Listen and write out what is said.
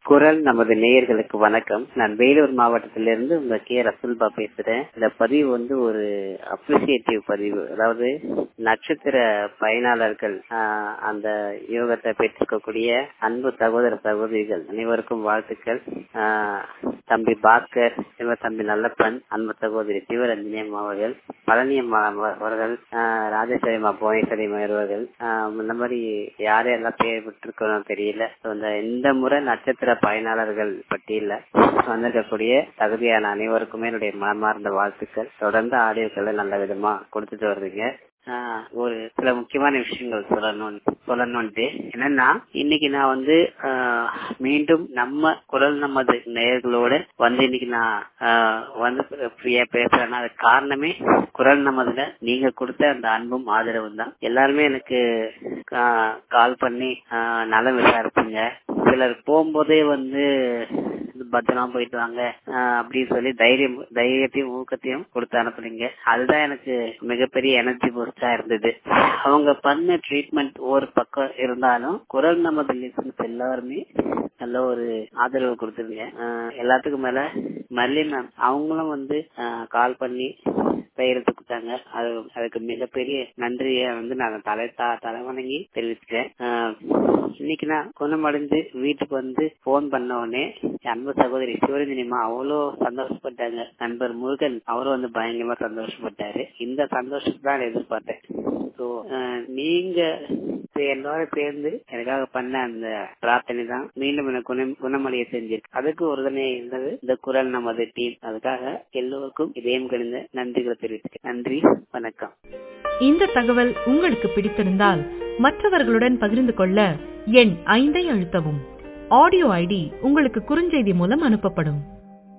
குரல் நமது நேயர்களுக்கு வணக்கம் நான் வேலூர் மாவட்டத்திலிருந்து உங்க கே ரசுல்பா பேசுறேன் இந்த பதிவு வந்து ஒரு அப்ரிசியேட்டிவ் பதிவு அதாவது நட்சத்திர பயனாளர்கள் ஆஹ், அந்த யோகத்தை பெற்றிருக்கக்கூடிய அன்பு சகோதர சகோதரிகள் அனைவருக்கும் வாழ்த்துக்கள் ஆஹ், தம்பி பாஸ்கர் சிவ தம்பி நல்லப்பன் அன்பு சகோதரி சிவரஞ்சனி அம்மா அவர்கள் பழனி அம்மா அவர்கள் ஆஹ், ராஜேஸ்வரி அம்மா புவனேஸ்வரி அம்மா அவர்கள் ஆஹ், இந்த மாதிரி யாரையெல்லாம் பேர் விட்டுருக்கணும் தெரியல So, இந்த இந்த முறை நட்சத்திர பயனாளர்கள் பட்டியல வந்திருக்கக்கூடிய தகுதியான அனைவருக்குமே என்னுடைய மனமார்ந்த வாழ்த்துக்கள் தொடர்ந்து ஆடியோக்களை நல்ல விதமா கொடுத்துட்டு வர்றீங்க ஆஹ் ஒரு சில முக்கியமான விஷயங்கள் சொல்லணும் சொல்லணும்ட்டு என்னன்னா இன்னைக்கு நான் வந்து ஆஹ் மீண்டும் நம்ம குரல் நமது நேயர்களோட வந்து இன்னைக்கு நான் ஆஹ் வந்து ஃப்ரீயா பேசுறேன்னா அது காரணமே குரல் நமதுல நீங்க கொடுத்த அந்த அன்பும் ஆதரவும் தான் எல்லாருமே எனக்கு கால் பண்ணி ஆஹ் நலம் விசாரிப்புங்க சிலர் போகும்போதே வந்து பத்திரமா போயிட்டு வாங்க ஆஹ் அப்படின்னு சொல்லி தைரியம் தைரியத்தையும் ஊக்கத்தையும் கொடுத்து அனுப்புனீங்க அதுதான் எனக்கு மிகப்பெரிய எனர்ஜி பூஸ்டா இருந்தது அவங்க பண்ண ட்ரீட்மெண்ட் ஒரு பக்கம் இருந்தாலும் குரல் நமது லிசன்ஸ் எல்லாருமே நல்ல ஒரு ஆதரவு கொடுத்துருங்க ஆஹ் எல்லாத்துக்கும் மேல மல்லி மேம் அவங்களும் வந்து கால் பண்ணி தைரியத்தை கொடுத்தாங்க அது அதுக்கு மிகப்பெரிய நன்றியை வந்து நான் தலை தலை வணங்கி தெரிவிச்சுக்கிறேன் ஆஹ் இன்னைக்கு நான் குணமடைந்து வீட்டுக்கு வந்து போன் பண்ண உடனே என் அன்பு சகோதரி சிவரஞ்சனிமா அவ்வளோ சந்தோஷப்பட்டாங்க நண்பர் முருகன் அவரும் வந்து பயங்கரமா சந்தோஷப்பட்டாரு இந்த சந்தோஷத்தை தான் எதிர்பார்த்தேன் ஸோ நீங்க எல்லாரும் சேர்ந்து எனக்காக பண்ண அந்த பிரார்த்தனை தான் மீண்டும் எனக்கு குணம் குணமடைய செஞ்சிருக்கு அதுக்கு ஒரு தடவை இருந்தது இந்த குரல் நமது டீம் அதுக்காக எல்லோருக்கும் இதயம் கணிந்த நன்றிகளை தெரிவித்துக்கேன் நன்றி வணக்கம் இந்த தகவல் உங்களுக்கு பிடித்திருந்தால் மற்றவர்களுடன் பகிர்ந்து கொள்ள எண் ஐந்தை அழுத்தவும் ஆடியோ ஐடி உங்களுக்கு குறுஞ்செய்தி மூலம் அனுப்பப்படும்